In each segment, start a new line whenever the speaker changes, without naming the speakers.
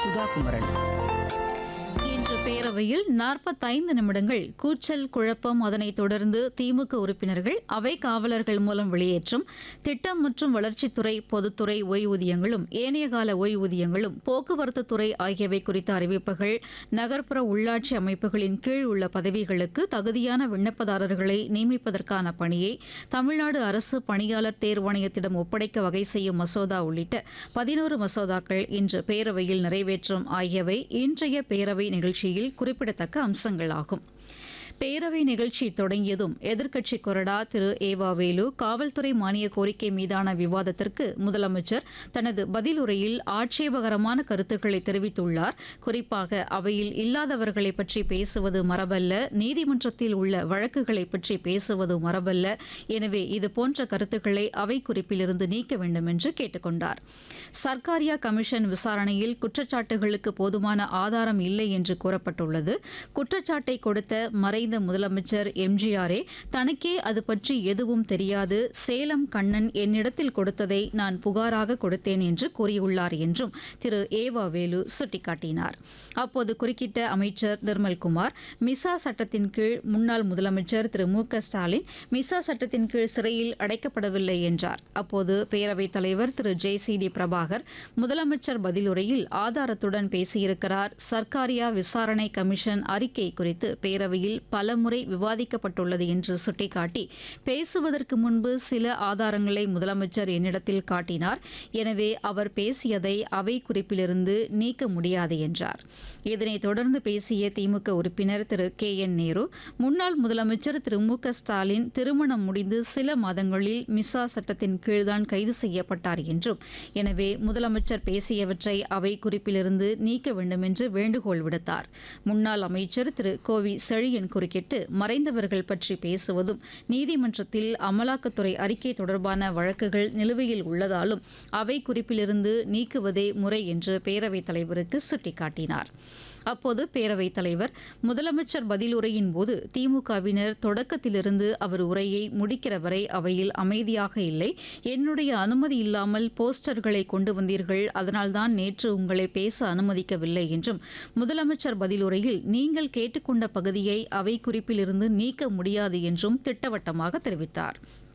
சுதா குமரன்
இன்று பேரவையில் நாற்பத்தைந்து நிமிடங்கள் கூச்சல் குழப்பம் அதனைத் தொடர்ந்து திமுக உறுப்பினர்கள் அவை காவலர்கள் மூலம் வெளியேற்றும் திட்டம் மற்றும் வளர்ச்சித்துறை பொதுத்துறை ஓய்வூதியங்களும் ஏனைய கால ஓய்வூதியங்களும் போக்குவரத்து துறை ஆகியவை குறித்த அறிவிப்புகள் நகர்ப்புற உள்ளாட்சி அமைப்புகளின் கீழ் உள்ள பதவிகளுக்கு தகுதியான விண்ணப்பதாரர்களை நியமிப்பதற்கான பணியை தமிழ்நாடு அரசு பணியாளர் தேர்வாணையத்திடம் ஒப்படைக்க வகை செய்யும் மசோதா உள்ளிட்ட பதினோரு மசோதாக்கள் இன்று பேரவையில் நிறைவேற்றும் ஆகியவை இன்றைய பேரவை நிகழ்ச்சியில் குறிப்பிடத்தக்க அம்சங்களாகும் பேரவை நிகழ்ச்சி தொடங்கியதும் எதிர்க்கட்சி கொறடா திரு ஏவா வேலு காவல்துறை மானிய கோரிக்கை மீதான விவாதத்திற்கு முதலமைச்சர் தனது பதிலுரையில் ஆட்சேபகரமான கருத்துக்களை தெரிவித்துள்ளார் குறிப்பாக அவையில் இல்லாதவர்களை பற்றி பேசுவது மரபல்ல நீதிமன்றத்தில் உள்ள வழக்குகளை பற்றி பேசுவது மரபல்ல எனவே இதுபோன்ற கருத்துக்களை அவை குறிப்பிலிருந்து நீக்க வேண்டும் என்று கேட்டுக்கொண்டார் சர்க்காரியா கமிஷன் விசாரணையில் குற்றச்சாட்டுகளுக்கு போதுமான ஆதாரம் இல்லை என்று கூறப்பட்டுள்ளது குற்றச்சாட்டை கொடுத்த மறைந்த முதலமைச்சர் எம்ஜிஆரே தனக்கே அது பற்றி எதுவும் தெரியாது சேலம் கண்ணன் என்னிடத்தில் கொடுத்ததை நான் புகாராக கொடுத்தேன் என்று கூறியுள்ளார் என்றும் திரு ஏவா வேலு சுட்டிக்காட்டினார் அப்போது குறுக்கிட்ட அமைச்சர் நிர்மல்குமார் மிசா சட்டத்தின் கீழ் முன்னாள் முதலமைச்சர் திரு மு க ஸ்டாலின் மிசா சட்டத்தின் கீழ் சிறையில் அடைக்கப்படவில்லை என்றார் அப்போது பேரவைத் தலைவர் Thiru J C D Prabhakar முதலமைச்சர் பதிலுரையில் ஆதாரத்துடன் பேசியிருக்கிறார் சர்க்காரியா விசாரணை கமிஷன் அறிக்கை குறித்து பேரவையில் பலமுறை விவாதிக்கப்பட்டுள்ளது என்று சுட்டிக்காட்டி பேசுவதற்கு முன்பு சில ஆதாரங்களை முதலமைச்சர் என்னிடத்தில் காட்டினார் எனவே அவர் பேசியதை அவை குறிப்பிலிருந்து நீக்க முடியாது என்றார் இதனைத் தொடர்ந்து பேசிய திமுக உறுப்பினர் திரு கே என் நேரு முன்னாள் முதலமைச்சர் திரு மு க ஸ்டாலின் திருமணம் முடிந்து சில மாதங்களில் மிசா சட்டத்தின் கீழ்தான் கைது செய்யப்பட்டார் என்றும் எனவே முதலமைச்சர் பேசியவற்றை அவை குறிப்பிலிருந்து நீக்க வேண்டும் என்று வேண்டுகோள் விடுத்தார் முன்னாள் அமைச்சர் திரு கோவி செழியன் குறுக்கிட்டு மறைந்தவர்கள் பற்றி பேசுவதும் நீதிமன்றத்தில் அமலாக்கத்துறை அறிக்கை தொடர்பான வழக்குகள் நிலுவையில் உள்ளதாலும் அவை குறிப்பிலிருந்து நீக்குவதே முறை என்று பேரவைத் தலைவருக்கு சுட்டிக்காட்டினார் அப்போது பேரவைத் தலைவர் முதலமைச்சர் பதிலுரையின் போது திமுகவினர் தொடக்கத்திலிருந்து அவர் உரையை முடிக்கிற வரை அவையில் அமைதியாக இல்லை என்னுடைய அனுமதி இல்லாமல் போஸ்டர்களை கொண்டு வந்தீர்கள் அதனால்தான் நேற்று உங்களை பேச அனுமதிக்கவில்லை என்றும் முதலமைச்சர் பதிலுரையில் நீங்கள் கேட்டுக்கொண்ட பகுதியை அவை குறிப்பிலிருந்து நீக்க முடியாது என்றும் திட்டவட்டமாக தெரிவித்தார்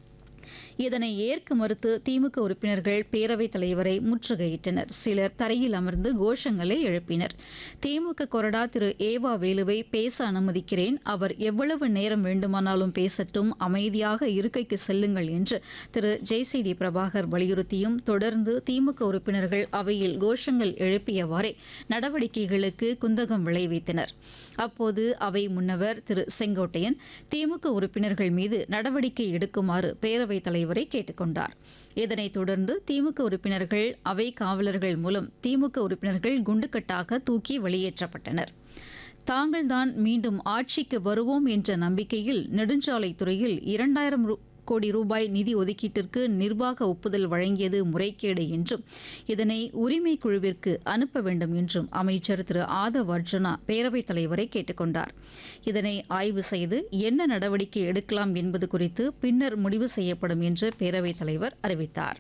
இதனை ஏற்க மறுத்து திமுக உறுப்பினர்கள் பேரவைத் தலைவரை முற்றுகையிட்டனர் சிலர் தரையில் அமர்ந்து கோஷங்களை எழுப்பினர் திமுக கொறடா திரு ஏவா வேலுவை பேச அனுமதிக்கிறேன் அவர் எவ்வளவு நேரம் வேண்டுமானாலும் பேசட்டும் அமைதியாக இருக்கைக்கு செல்லுங்கள் என்று திரு ஜெய்சிடி பிரபாகர் வலியுறுத்தியும் தொடர்ந்து திமுக உறுப்பினர்கள் அவையில் கோஷங்கள் எழுப்பியவாறே நடவடிக்கைகளுக்கு குந்தகம் விளைவித்தனர் அப்போது அவை முன்னவர் திரு செங்கோட்டையன் திமுக உறுப்பினர்கள் மீது நடவடிக்கை எடுக்குமாறு பேரவைத் தலைவரை கேட்டுக்கொண்டார் இதனைத் தொடர்ந்து திமுக உறுப்பினர்கள் அவை காவலர்கள் மூலம் திமுக உறுப்பினர்கள் குண்டுக்கட்டாக தூக்கி வெளியேற்றப்பட்டனர் தாங்கள்தான் மீண்டும் ஆட்சிக்கு வருவோம் என்ற நம்பிக்கையில் நெடுஞ்சாலைத்துறையில் இரண்டாயிரம் ரூ கோடி ரூபாய் நிதி ஒதுக்கீட்டிற்கு நிர்வாக ஒப்புதல் வழங்கியது முறைகேடு என்றும் இதனை உரிமை குழுவிற்கு அனுப்ப வேண்டும் என்றும் அமைச்சர் திரு ஆதவ் அர்ஜுனா பேரவைத் தலைவரை கேட்டுக்கொண்டார் இதனை ஆய்வு செய்து என்ன நடவடிக்கை எடுக்கலாம் என்பது குறித்து பின்னர் முடிவு செய்யப்படும் என்று பேரவைத் தலைவர் அறிவித்தார்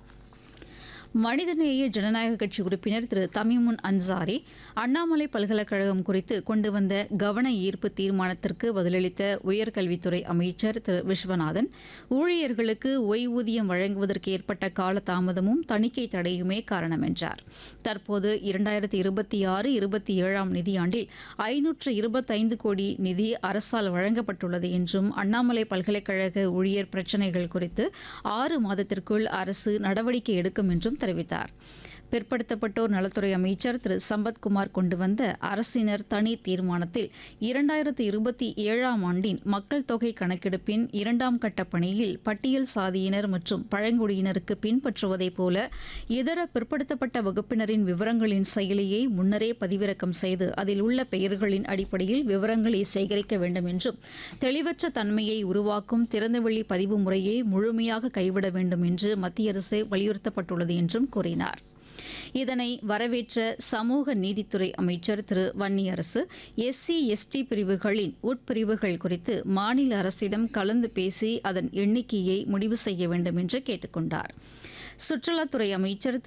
மனிதநேய ஜனநாயக கட்சி உறுப்பினர் திரு தமிமுன் அன்சாரி அண்ணாமலை பல்கலைக்கழகம் குறித்து கொண்டு வந்த கவன ஈர்ப்பு தீர்மானத்திற்கு பதிலளித்த உயர்கல்வித்துறை அமைச்சர் திரு விஸ்வநாதன் ஊழியர்களுக்கு ஓய்வூதியம் வழங்குவதற்கு ஏற்பட்ட காலதாமதமும் தணிக்கை தடையுமே காரணம் என்றார் தற்போது இரண்டாயிரத்தி இருபத்தி ஆறு இருபத்தி ஏழாம் நிதியாண்டில் ஐநூற்று இருபத்தைந்து கோடி நிதி அரசால் வழங்கப்பட்டுள்ளது என்றும் அண்ணாமலை பல்கலைக்கழக ஊழியர் பிரச்சினைகள் குறித்து ஆறு மாதத்திற்குள் அரசு நடவடிக்கை எடுக்கும் என்றும் தெரிவித்தார் பிற்படுத்தப்பட்டோர் நலத்துறை அமைச்சர் திரு சம்பத்குமார் கொண்டு வந்த அரசினர் தனி தீர்மானத்தில் இரண்டாயிரத்து இருபத்தி ஏழாம் ஆண்டின் மக்கள் தொகை கணக்கெடுப்பின் இரண்டாம் கட்ட பணியில் பட்டியல் சாதியினர் மற்றும் பழங்குடியினருக்கு பின்பற்றுவதைப் போல இதர பிற்படுத்தப்பட்ட வகுப்பினரின் விவரங்களின் செயலியை முன்னரே பதிவிறக்கம் செய்து அதில் உள்ள பெயர்களின் அடிப்படையில் விவரங்களை சேகரிக்க வேண்டும் என்றும் தெளிவற்ற தன்மையை உருவாக்கும் திறந்தவெளி பதிவு முறையை முழுமையாக கைவிட வேண்டும் என்று மத்திய அரசு வலியுறுத்தப்பட்டுள்ளது என்றும் கூறினார் இதனை வரவேற்ற சமூக நீதித்துறை அமைச்சர் திரு வன்னியரசு எஸ்சி எஸ்டி பிரிவுகளின் உட்பிரிவுகள் குறித்து மாநில அரசிடம் கலந்து பேசி அதன் எண்ணிக்கையை முடிவு செய்ய வேண்டும் என்று கேட்டுக்கொண்டார் சுற்றுலாத்துறை அமைச்சர் திரு